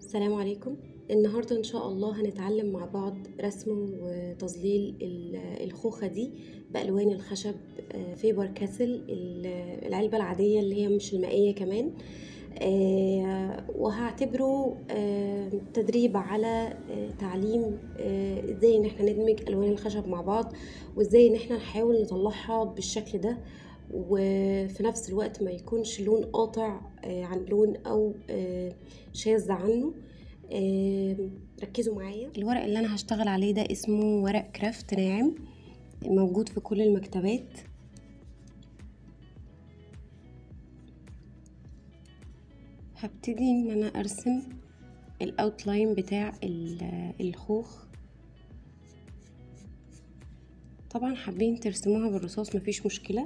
السلام عليكم النهاردة إن شاء الله هنتعلم مع بعض رسم وتظليل ال- الخوخة دي بألوان الخشب آه، فيبر كاسل ال- العلبة العادية اللي هي مش المائية كمان آه، وهعتبره آه، تدريب على آه، تعليم آه، ازاي ان احنا ندمج الوان الخشب مع بعض وازاي ان احنا نحاول نطلعها بالشكل ده وفي نفس الوقت ما يكونش لون قاطع آه، عن لون او آه، شاذ عنه آه، ركزوا معايا الورق اللي انا هشتغل عليه ده اسمه ورق كرافت ناعم موجود في كل المكتبات هبتدي ان انا ارسم الاوتلاين بتاع ال- الخوخ طبعا حابين ترسموها بالرصاص مفيش مشكله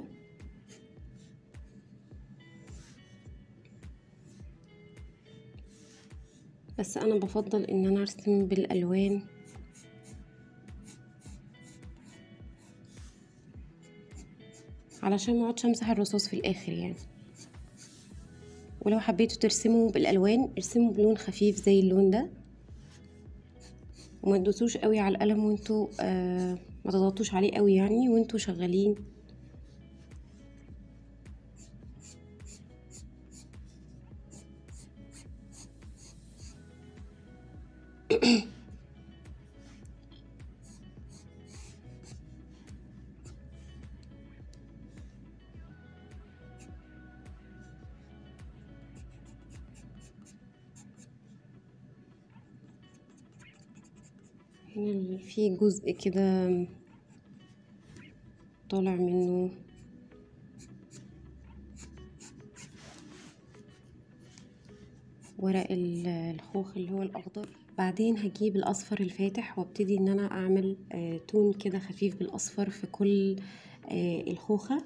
بس انا بفضل ان انا ارسم بالالوان علشان ما اقعدش امسح الرصاص في الاخر يعني ولو حبيتوا ترسموا بالالوان ارسموا بلون خفيف زي اللون ده وما تدوسوش قوي على القلم وانتوا آه ما تضغطوش عليه قوي يعني وانتوا شغالين هنا في جزء كده طالع منه ورق ال- الخوخ اللي هو الاخضر بعدين هجيب الاصفر الفاتح وابتدي ان انا اعمل آه تون كده خفيف بالاصفر في كل آه الخوخه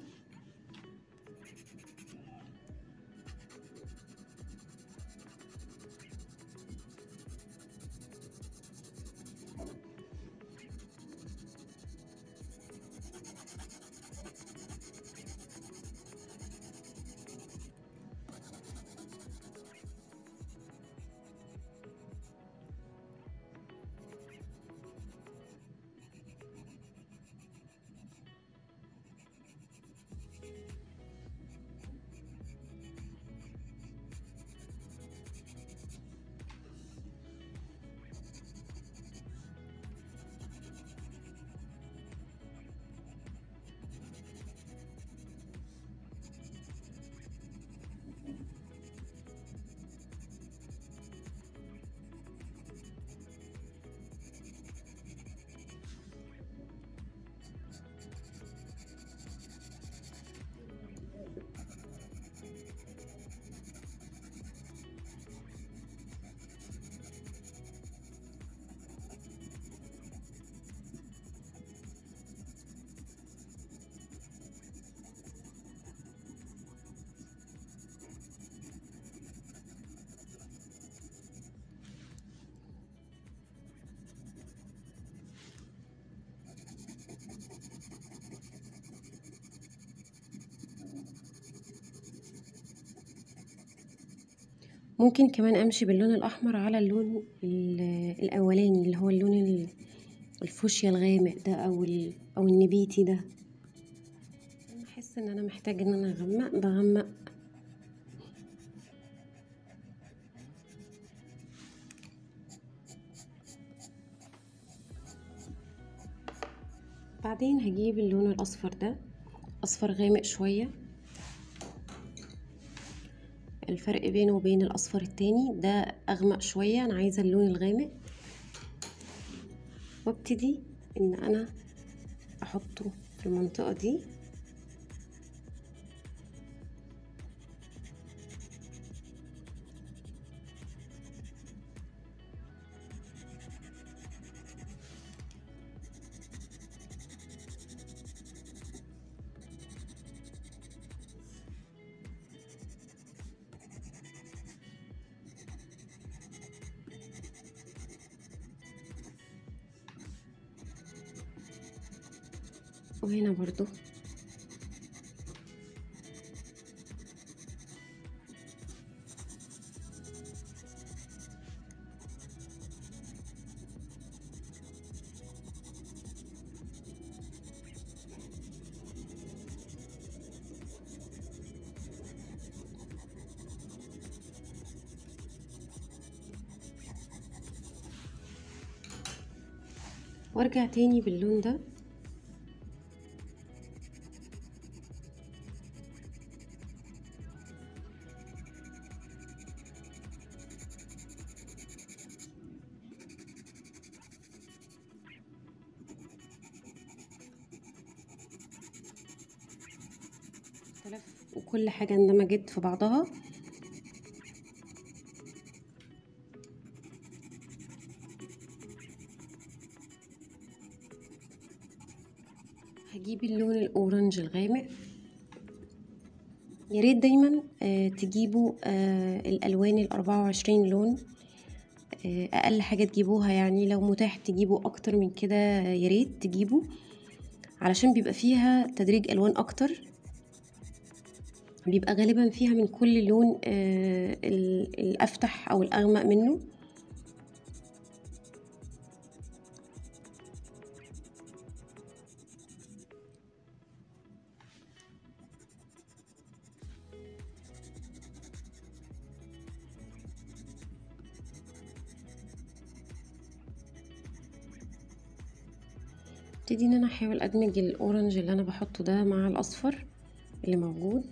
ممكن كمان امشي باللون الاحمر على اللون ال- الاولاني اللي هو اللون ال- الفوشيا الغامق ده او ال- او النبيتي ده لما احس ان انا محتاج ان انا اغمق بغمق بعدين هجيب اللون الاصفر ده اصفر غامق شويه الفرق بينه وبين الاصفر التاني ده اغمق شوية انا عايزة اللون الغامق وابتدي ان انا احطه في المنطقة دي وهنا برضو وارجع تاني باللون ده وكل حاجة اندمجت في بعضها هجيب اللون الاورنج الغامق يا ريت دايما آه تجيبوا آه الالوان الاربعة وعشرين لون آه اقل حاجة تجيبوها يعني لو متاح تجيبوا اكتر من كده يا ريت تجيبوا علشان بيبقى فيها تدريج الوان اكتر بيبقى غالبا فيها من كل لون آه الافتح او الاغمق منه ابتدي ان انا احاول ادمج الاورنج اللي انا بحطه ده مع الاصفر اللي موجود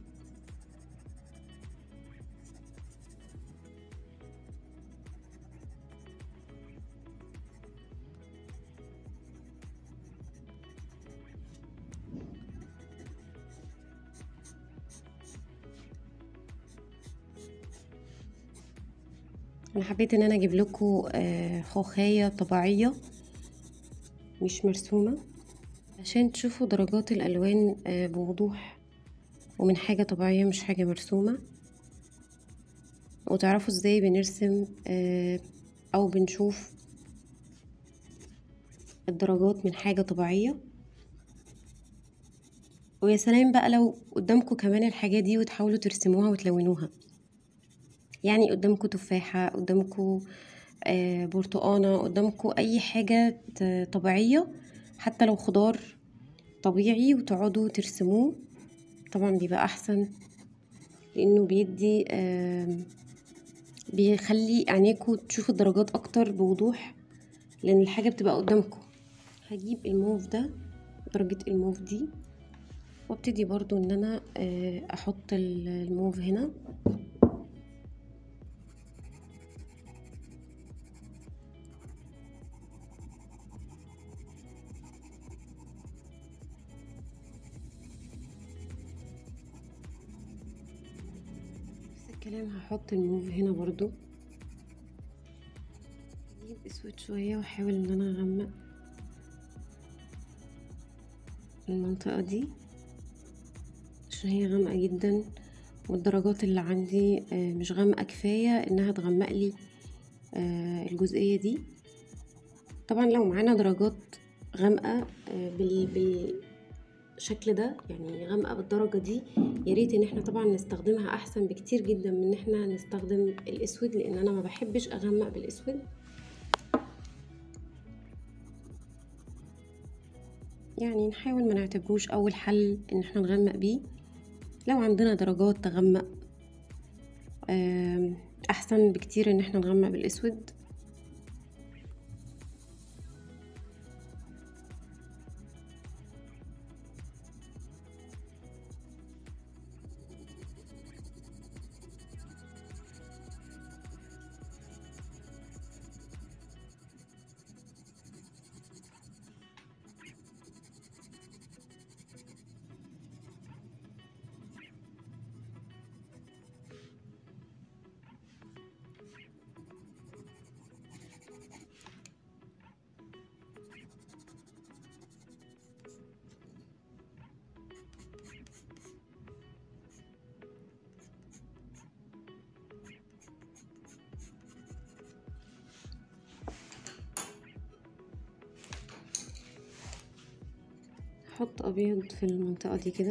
انا حبيت ان انا اجيب لكم خوخايه طبيعيه مش مرسومه عشان تشوفوا درجات الالوان بوضوح ومن حاجه طبيعيه مش حاجه مرسومه وتعرفوا ازاي بنرسم او بنشوف الدرجات من حاجه طبيعيه ويا سلام بقى لو قدامكم كمان الحاجات دي وتحاولوا ترسموها وتلونوها يعني قدامكم تفاحة قدامكم برتقانة قدامكم أي حاجة طبيعية حتى لو خضار طبيعي وتقعدوا ترسموه طبعا بيبقى أحسن لأنه بيدي بيخلي عينيكوا تشوفوا الدرجات أكتر بوضوح لأن الحاجة بتبقى قدامكم هجيب الموف ده درجة الموف دي وابتدي برضو ان انا احط الموف هنا الكلام هحط الموف هنا برضو اجيب اسود شوية واحاول ان انا اغمق المنطقة دي عشان هي غامقة جدا والدرجات اللي عندي مش غامقة كفاية انها تغمق لي الجزئية دي طبعا لو معانا درجات غامقة بالشكل ده يعني غامقة بالدرجة دي يا ريت ان احنا طبعا نستخدمها احسن بكتير جدا من ان احنا نستخدم الاسود لان انا ما بحبش اغمق بالاسود يعني نحاول ما نعتبروش اول حل ان احنا نغمق بيه لو عندنا درجات تغمق احسن بكتير ان احنا نغمق بالاسود احط ابيض في المنطقة دي كده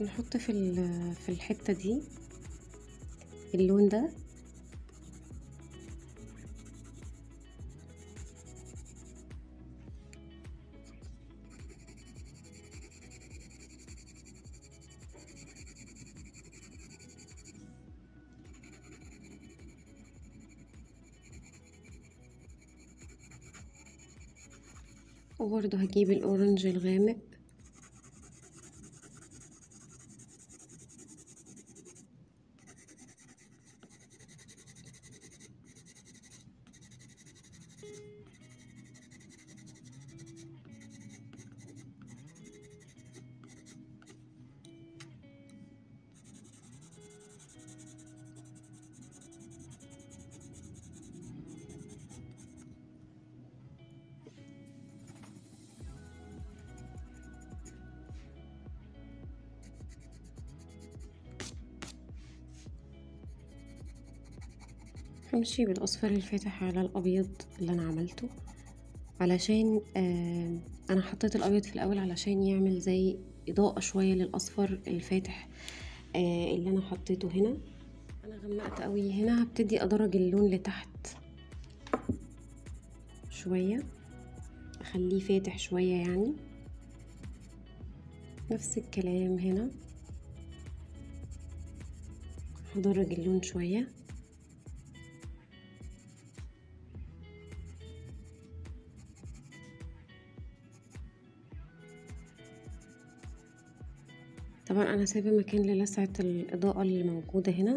نحط في ال- في الحتة دي اللون ده وبرضه هجيب الأورنج الغامق همشي بالأصفر الفاتح على الأبيض اللي أنا عملته علشان آه أنا حطيت الأبيض في الأول علشان يعمل زي إضاءة شوية للأصفر الفاتح آه اللي أنا حطيته هنا أنا غمقت قوي هنا هبتدي أدرج اللون لتحت شوية أخليه فاتح شوية يعني نفس الكلام هنا هدرج اللون شويه طبعا انا سايبه مكان للسعه الاضاءه اللي موجوده هنا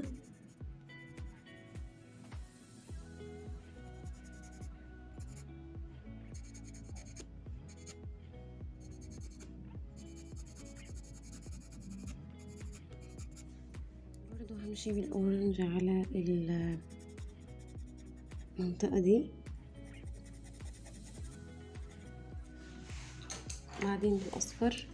برضو همشي بالاورنج على المنطقه دي بعدين بالاصفر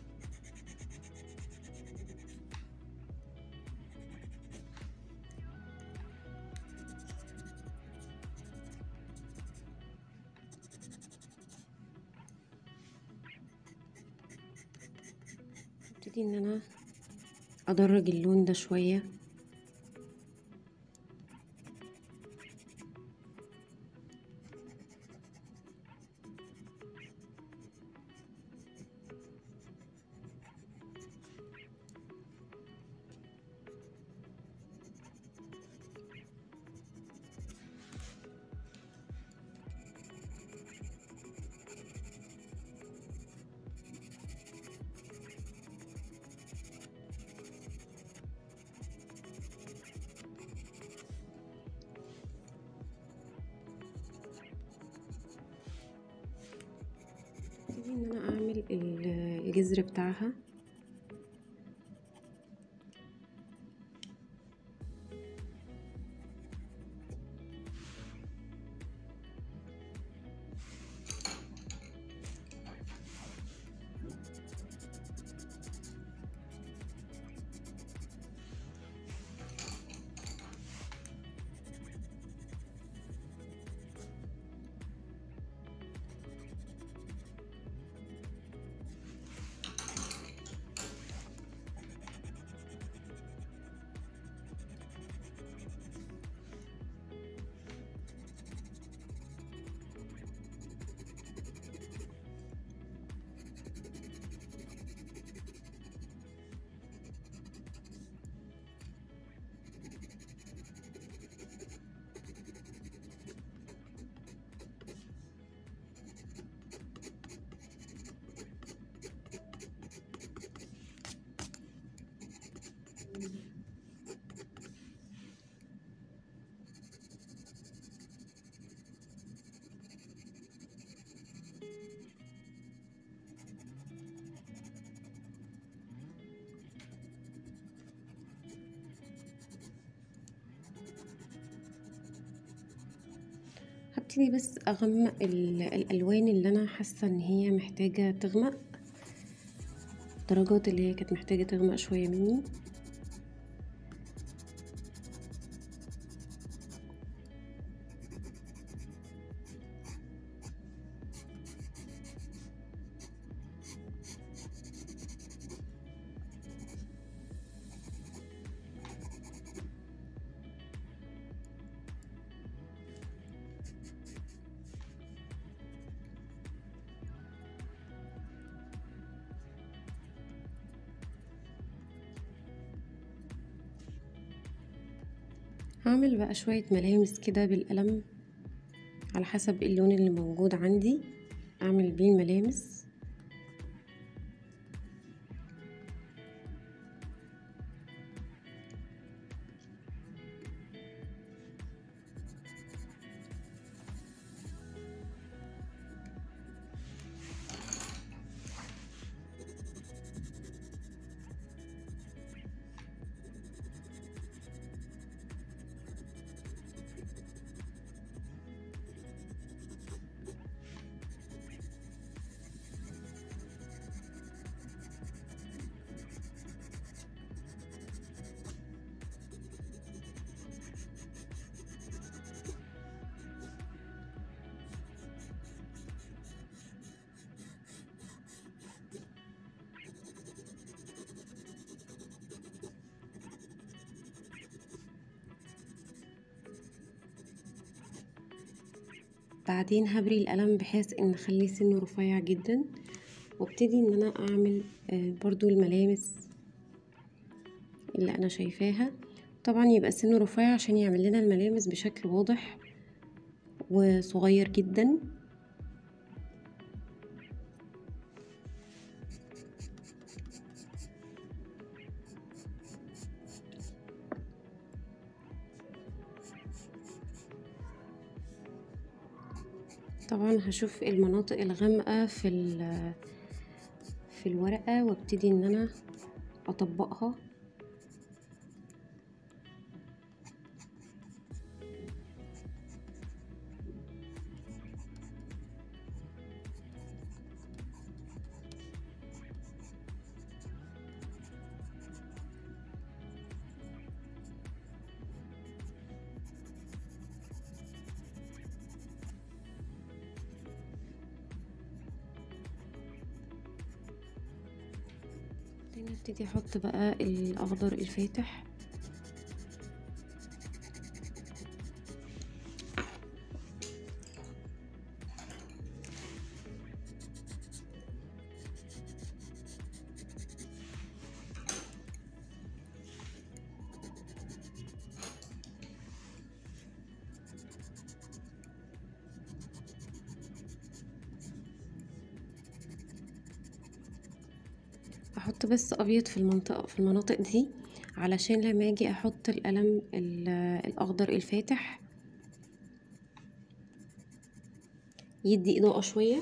ابتدي ان انا ادرج اللون ده شويه ابتدي ان انا اعمل ال- الجذر بتاعها هبتدي بس اغمق ال- الالوان اللي انا حاسه ان هي محتاجه تغمق الدرجات اللي هي كانت محتاجه تغمق شويه مني هعمل بقى شوية ملامس كده بالقلم على حسب اللون اللي موجود عندي اعمل بيه الملامس بعدين هبري القلم بحيث ان اخليه سنه رفيع جدا وابتدي ان انا اعمل برضو الملامس اللي انا شايفاها طبعا يبقى سنه رفيع عشان يعمل لنا الملامس بشكل واضح وصغير جدا طبعا هشوف المناطق الغامقة في في الورقة وابتدي ان انا اطبقها بعدين ابتدي احط بقى الاخضر الفاتح احط بس ابيض في المنطقه في المناطق دي علشان لما اجي احط القلم الاخضر الفاتح يدي اضاءه شويه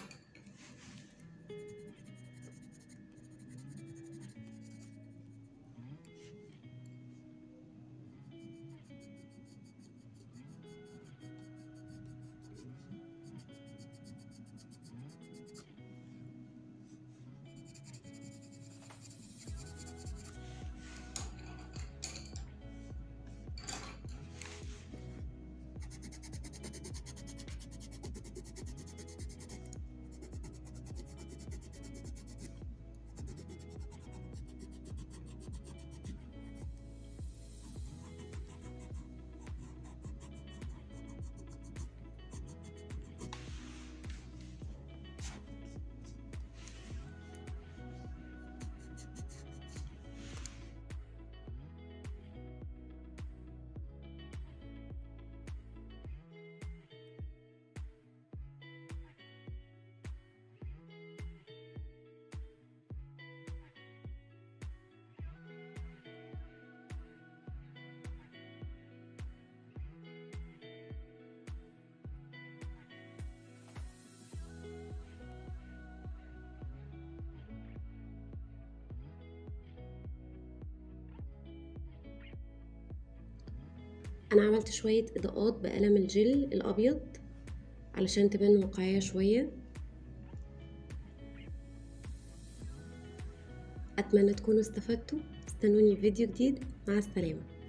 انا عملت شوية اضاءات بقلم الجل الابيض علشان تبان واقعية شوية اتمنى تكونوا استفدتوا استنوني في فيديو جديد مع السلامه